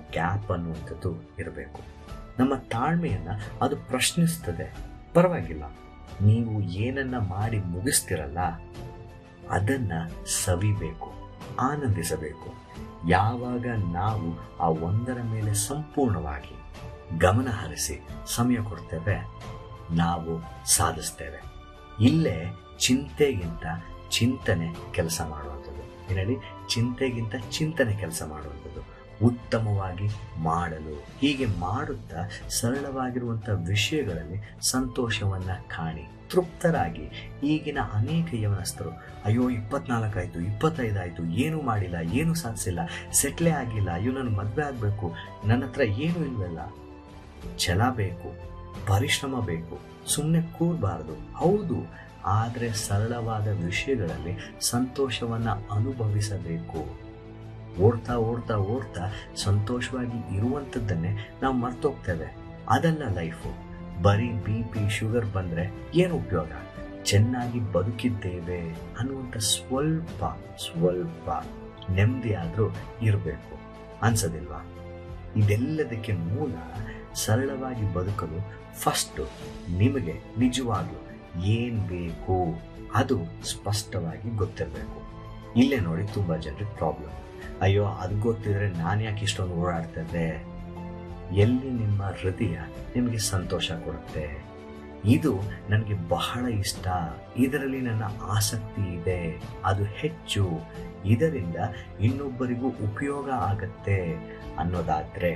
gap ಅನ್ನುವಂಥದ್ದು ಇರಬೇಕು ನಮ್ಮ ತಾಳ್ಮೆಯನ್ನ ಅದು ಪ್ರಶ್ನಿಸ್ತದೆ ಪರವಾಗಿಲ್ಲ ನೀವು ಏನನ್ನ ಮಾಡಿ ಮುಗಿಸ್ತಿರಲ್ಲ ಅದನ್ನ ಸವಿಬೇಕು ಆನಂದಿಸಬೇಕು ಯಾವಾಗ ನಾವು ಆ ಒಂದರ ಮೇಲೆ ಸಂಪೂರ್ಣವಾಗಿ ಗಮನ ಹರಿಸಿ ಸಮಯ ಕೊಡ್ತೇವೆ ನಾವು ಸಾಧಿಸ್ತೇವೆ ಇಲ್ಲೇ ಚಿಂತೆಗಿಂತ ಚಿಂತನೆ ಕೆಲಸ ಮಾಡುವಂಥದ್ದು ಏನೇಳಿ ಚಿಂತೆಗಿಂತ ಚಿಂತನೆ ಕೆಲಸ ಮಾಡುವಂಥದ್ದು ಉತ್ತಮವಾಗಿ ಮಾಡಲು ಹೀಗೆ ಮಾಡುತ್ತಾ ಸರಳವಾಗಿರುವಂಥ ವಿಷಯಗಳಲ್ಲಿ ಸಂತೋಷವನ್ನ ಕಾಣಿ ತೃಪ್ತರಾಗಿ ಈಗಿನ ಅನೇಕ ಯವನಸ್ಥರು ಅಯ್ಯೋ ಇಪ್ಪತ್ನಾಲ್ಕಾಯ್ತು ಇಪ್ಪತ್ತೈದಾಯ್ತು ಏನೂ ಮಾಡಿಲ್ಲ ಏನೂ ಸಾಧಿಸಿಲ್ಲ ಸೆಟ್ಲೇ ಆಗಿಲ್ಲ ಅಯ್ಯೋ ನಾನು ಮದುವೆ ಆಗಬೇಕು ನನ್ನ ಹತ್ರ ಏನೂ ಇಲ್ವಲ್ಲ ಛಲ ಬೇಕು ಪರಿಶ್ರಮ ಬೇಕು ಸುಮ್ಮನೆ ಕೂರಬಾರದು ಹೌದು ಆದರೆ ಸರಳವಾದ ವಿಷಯಗಳಲ್ಲಿ ಸಂತೋಷವನ್ನ ಅನುಭವಿಸಬೇಕು ಓಡ್ತಾ ಓಡ್ತಾ ಓಡ್ತಾ ಸಂತೋಷವಾಗಿ ಇರುವಂಥದ್ದನ್ನೇ ನಾವು ಮರ್ತೋಗ್ತೇವೆ ಅದಲ್ಲ ಲೈಫು ಬರೀ ಬಿ ಪಿ ಶುಗರ್ ಬಂದ್ರೆ ಏನು ಉಪಯೋಗ ಚೆನ್ನಾಗಿ ಬದುಕಿದ್ದೇವೆ ಅನ್ನುವಂಥ ಸ್ವಲ್ಪ ಸ್ವಲ್ಪ ನೆಮ್ಮದಿ ಆದರೂ ಇರಬೇಕು ಅನ್ಸೋದಿಲ್ವಾ ಇದೆಲ್ಲದಕ್ಕೆ ಮೂಲ ಸರಳವಾಗಿ ಬದುಕಲು ಫಸ್ಟ್ ನಿಮಗೆ ನಿಜವಾಗ್ಲೂ ಏನ್ ಬೇಕು ಅದು ಸ್ಪಷ್ಟವಾಗಿ ಗೊತ್ತಿರಬೇಕು ಇಲ್ಲೇ ನೋಡಿ ತುಂಬಾ ಜನರಿಗೆ ಪ್ರಾಬ್ಲಮ್ ಅಯ್ಯೋ ಅದು ಗೊತ್ತಿದ್ರೆ ನಾನು ಯಾಕೆ ಇಷ್ಟೊಂದು ಓಡಾಡ್ತಿದ್ದೆ ಎಲ್ಲಿ ನಿಮ್ಮ ಹೃದಯ ನಿಮಗೆ ಸಂತೋಷ ಕೊಡುತ್ತೆ ಇದು ನನಗೆ ಬಹಳ ಇಷ್ಟ ಇದರಲ್ಲಿ ನನ್ನ ಆಸಕ್ತಿ ಇದೆ ಅದು ಹೆಚ್ಚು ಇದರಿಂದ ಇನ್ನೊಬ್ಬರಿಗೂ ಉಪಯೋಗ ಆಗತ್ತೆ ಅನ್ನೋದಾದ್ರೆ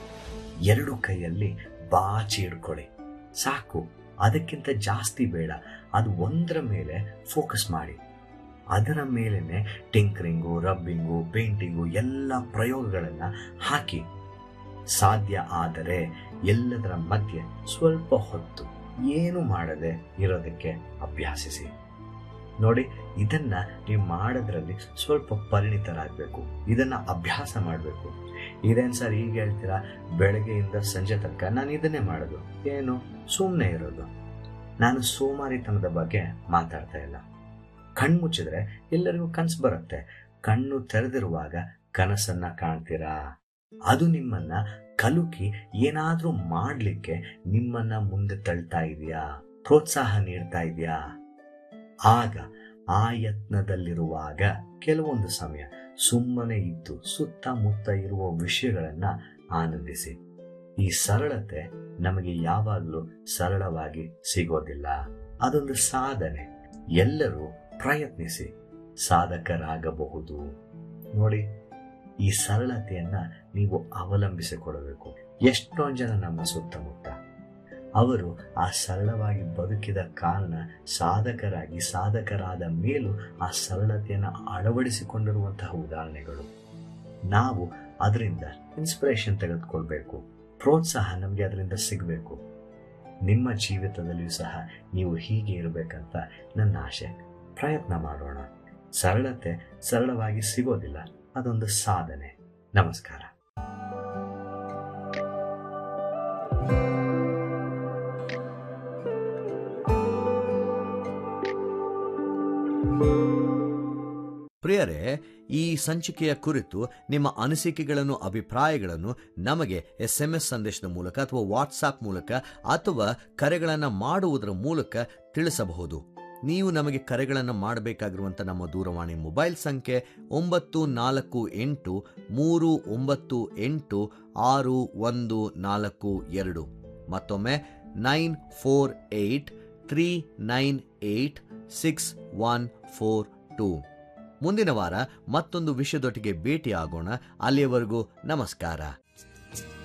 ಎರಡು ಕೈಯಲ್ಲಿ ಬಾಚಿ ಹಿಡ್ಕೊಳ್ಳಿ ಸಾಕು ಅದಕ್ಕಿಂತ ಜಾಸ್ತಿ ಬೇಡ ಅದು ಒಂದರ ಮೇಲೆ ಫೋಕಸ್ ಮಾಡಿ ಅದರ ಮೇಲೇನೆ ಟಿಂಕರಿಂಗು ರಬ್ಬಿಂಗು ಪೇಂಟಿಂಗು ಎಲ್ಲ ಪ್ರಯೋಗಗಳನ್ನು ಹಾಕಿ ಸಾಧ್ಯ ಆದರೆ ಎಲ್ಲದರ ಮಧ್ಯೆ ಸ್ವಲ್ಪ ಹೊತ್ತು ಏನು ಮಾಡದೆ ಇರೋದಕ್ಕೆ ಅಭ್ಯಾಸಿಸಿ ನೋಡಿ ಇದನ್ನ ನೀವು ಮಾಡೋದ್ರಲ್ಲಿ ಸ್ವಲ್ಪ ಪರಿಣಿತರಾಗಬೇಕು ಇದನ್ನ ಅಭ್ಯಾಸ ಮಾಡಬೇಕು ಇದೇನು ಸರ್ ಈಗ ಹೇಳ್ತೀರಾ ಬೆಳಗ್ಗೆಯಿಂದ ಸಂಜೆ ತನಕ ನಾನು ಇದನ್ನೇ ಮಾಡೋದು ಏನು ಸುಮ್ಮನೆ ಇರೋದು ನಾನು ಸೋಮಾರಿತನದ ಬಗ್ಗೆ ಮಾತಾಡ್ತಾ ಇಲ್ಲ ಕಣ್ಣು ಮುಚ್ಚಿದ್ರೆ ಎಲ್ಲರಿಗೂ ಕನಸು ಬರುತ್ತೆ ಕಣ್ಣು ತೆರೆದಿರುವಾಗ ಕನಸನ್ನ ಕಾಣ್ತೀರಾ ಅದು ನಿಮ್ಮನ್ನ ಕಲುಕಿ ಏನಾದ್ರೂ ಮಾಡ್ಲಿಕ್ಕೆ ನಿಮ್ಮನ್ನ ಮುಂದೆ ತಳ್ತಾ ಇದೆಯಾ ಪ್ರೋತ್ಸಾಹ ನೀಡ್ತಾ ಇದೆಯಾ ಆಗ ಆ ಯತ್ನದಲ್ಲಿರುವಾಗ ಕೆಲವೊಂದು ಸಮಯ ಸುಮ್ಮನೆ ಇದ್ದು ಸುತ್ತಮುತ್ತ ಇರುವ ವಿಷಯಗಳನ್ನ ಆನಂದಿಸಿ ಈ ಸರಳತೆ ನಮಗೆ ಯಾವಾಗಲೂ ಸರಳವಾಗಿ ಸಿಗೋದಿಲ್ಲ ಅದೊಂದು ಸಾಧನೆ ಎಲ್ಲರೂ ಪ್ರಯತ್ನಿಸಿ ಸಾಧಕರಾಗಬಹುದು ನೋಡಿ ಈ ಸರಳತೆಯನ್ನ ನೀವು ಅವಲಂಬಿಸಿಕೊಡಬೇಕು ಎಷ್ಟೊಂದು ಜನ ನಮ್ಮ ಸುತ್ತಮುತ್ತ ಅವರು ಆ ಸರಳವಾಗಿ ಬದುಕಿದ ಕಾರಣ ಸಾಧಕರಾಗಿ ಸಾಧಕರಾದ ಮೇಲೂ ಆ ಸರಳತೆಯನ್ನು ಅಳವಡಿಸಿಕೊಂಡಿರುವಂತಹ ಉದಾಹರಣೆಗಳು ನಾವು ಅದರಿಂದ ಇನ್ಸ್ಪಿರೇಷನ್ ತೆಗೆದುಕೊಳ್ಬೇಕು ಪ್ರೋತ್ಸಾಹ ನಮಗೆ ಅದರಿಂದ ಸಿಗಬೇಕು ನಿಮ್ಮ ಜೀವಿತದಲ್ಲಿಯೂ ಸಹ ನೀವು ಹೀಗೆ ಇರಬೇಕಂತ ನನ್ನ ಆಶೆ ಪ್ರಯತ್ನ ಮಾಡೋಣ ಸರಳತೆ ಸರಳವಾಗಿ ಸಿಗೋದಿಲ್ಲ ಅದೊಂದು ಸಾಧನೆ ನಮಸ್ಕಾರ ಪ್ರಿಯರೇ ಈ ಸಂಚಿಕೆಯ ಕುರಿತು ನಿಮ್ಮ ಅನಿಸಿಕೆಗಳನ್ನು ಅಭಿಪ್ರಾಯಗಳನ್ನು ನಮಗೆ ಎಸ್ ಎಂ ಎಸ್ ಸಂದೇಶದ ಮೂಲಕ ಅಥವಾ ವಾಟ್ಸಾಪ್ ಮೂಲಕ ಅಥವಾ ಕರೆಗಳನ್ನು ಮಾಡುವುದರ ಮೂಲಕ ತಿಳಿಸಬಹುದು ನೀವು ನಮಗೆ ಕರೆಗಳನ್ನು ಮಾಡಬೇಕಾಗಿರುವಂಥ ನಮ್ಮ ದೂರವಾಣಿ ಮೊಬೈಲ್ ಸಂಖ್ಯೆ ಒಂಬತ್ತು ನಾಲ್ಕು ಎಂಟು ಮೂರು ಒಂಬತ್ತು ಎಂಟು ಆರು ಒಂದು ನಾಲ್ಕು ಎರಡು ಮತ್ತೊಮ್ಮೆ nine four eight three nine eight six one four two ಮುಂದಿನ ವಾರ ಮತ್ತೊಂದು ವಿಷಯದೊಟ್ಟಿಗೆ ಭೇಟಿಯಾಗೋಣ ಅಲ್ಲಿಯವರೆಗೂ ನಮಸ್ಕಾರ